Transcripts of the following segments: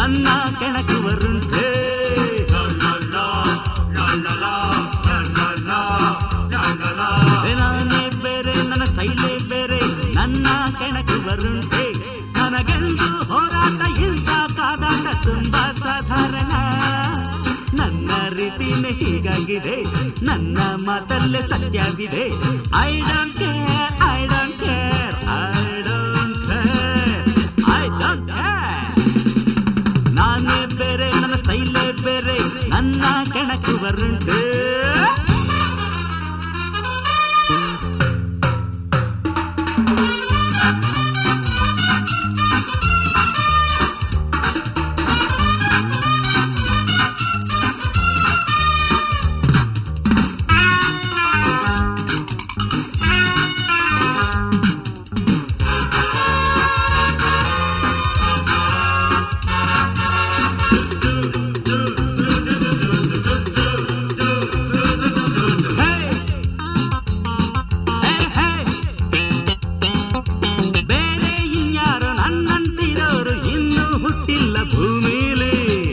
ನನ್ನ ಕೆಣಕುವರುಂಟೆ ನಾನೇ ಬೇರೆ ನನ್ನ ಸ್ಟೈಲೇ ಬೇರೆ ನನ್ನ ಕೆಣಕುವರುಂಟೆ ನನಗೆಂದು ಹೋರಾಟ ಇಲ್ದ ಕಾದಾಟ ತುಂಬಾ ಸಾಧಾರಣ ನನ್ನ ರೀತಿನೇ ಹೀಗಾಗಿದೆ ನನ್ನ ಮಾತಲ್ಲೇ ಸತ್ಯವಿದೆ I don't care I don't care I don't care I don't care ನಾನೇ ಬೇರೆ ನನ್ನ ಸ್ಟೈಲೇ ಬೇರೆ ನನ್ನ ಕೆಣಕುವರುಂಟು ಬೇರೆ ಇನ್ಯಾರೋ ನನ್ನಂತಿರೋರು ಇನ್ನೂ ಹುಟ್ಟಿಲ್ಲ ಭೂಮಿಲಿ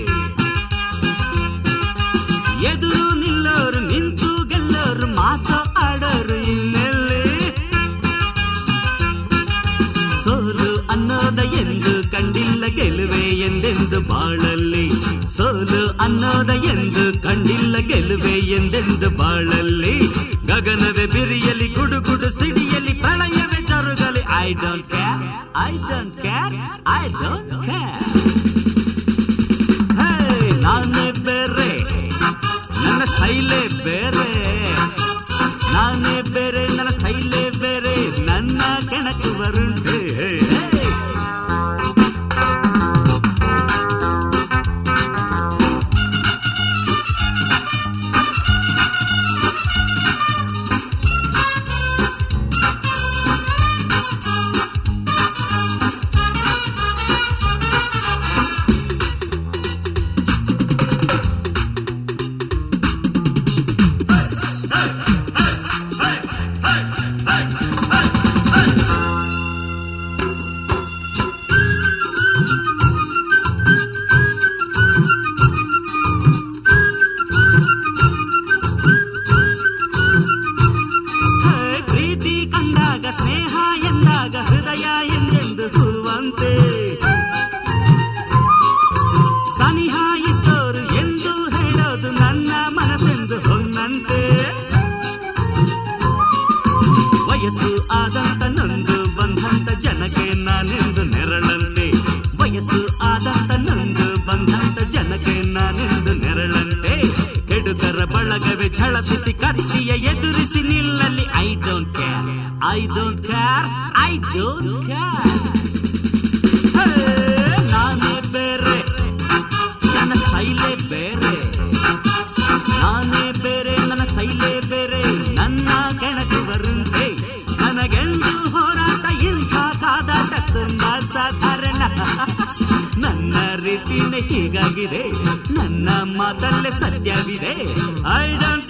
ಎದುರು ನಿಲ್ಲೋರು ನಿಂತು ಗೆಲ್ಲೋರು ಮಾತು ಆಡೋರು ಇನ್ನೆಲ್ಲಿ ಸೋಲು ಅನ್ನೋದ ಎಂದು ಕಂಡಿಲ್ಲ ಗೆಲುವೆ ಎಂದೆಂದು ಬಾಳಲ್ಲಿ ಸೋಲು ಅನ್ನೋದ ಎಂದು ಕಂಡಿಲ್ಲ ಗೆಲುವೆ ಎಂದೆಂದು ಬಾಳಲ್ಲಿ ಗಗನವೇ ಬಿರಿಯಲಿ ಗುಡುಗುಡು ಸಿಡಿಯಲಿ ಪ್ರಳಯವೇ ಜರುಗಲಿ I don't care I don't care I don't care ನಾನೇ ಬೇರೆ ನನ್ನ ಸ್ಟೈಲೇ ಬೇರೆ ನಾನೇ ಬೇರೆ ನನ್ನ ಸ್ಟೈಲೇ ಬೇರೆ ನನ್ನ ಕೆಣಕು ಬರುಂಟೆ ಹೇ, ಪ್ರೀತಿ ಕಂಡಾಗ ಸ್ನೇಹ ಎಂದಾಗ ಹೃದಯ ಎಂದೆಂದು ಹೂವಂತೆ ಸನಿಹ ಇದ್ದೋರು ಎಂದು ಹೇಳೋದು ನನ್ನ ಮನಸ್ಸೆಂದು ಹೊನ್ನಂತೆ ವಯಸ್ಸು ಆದಂತ ನೊಂದು ಬಂದಂತ ಜನಕ್ಕೆ ನಾನೆಂದು ನೆರಳಂತೆ ವಯಸ್ಸು ಆದಂತ ನೊಂದು ಬಂದಂತ ಜನಕ್ಕೆ ನಾನೆಂದು ನೆರಳಂತೆ ಕೆಡುಕರ ಬಳಗವೇ ಝಳಪಿಸಿ ಕತ್ತಿಯ ಎದುರಿಸಿ ನಿಲ್ಲಲಿ I don't care I don't care I don't care ನಾನೇ ಬೇರೆ ನನ್ನ ಸ್ಟೈಲೇ ಬೇರೆ ನಾನೇ ಬೇರೆ ನನ್ನ ಸ್ಟೈಲೇ ಬೇರೆ ನನ್ನ ಕೆಣಕು ಬರುಂಟೆ ನನಗೆಂದು ಹೋರಾಟ ಇಂಥ ಕಾದಾಟ ತುಂಬಾ ಸಾಧಾರಣ ನನ್ನ ರೀತಿನೇ ಹೀಗಾಗಿದೆ ನನ್ನ ಮಾತಲ್ಲೇ ಸತ್ಯವಿದೆ ಐ ಡೋಂಟ್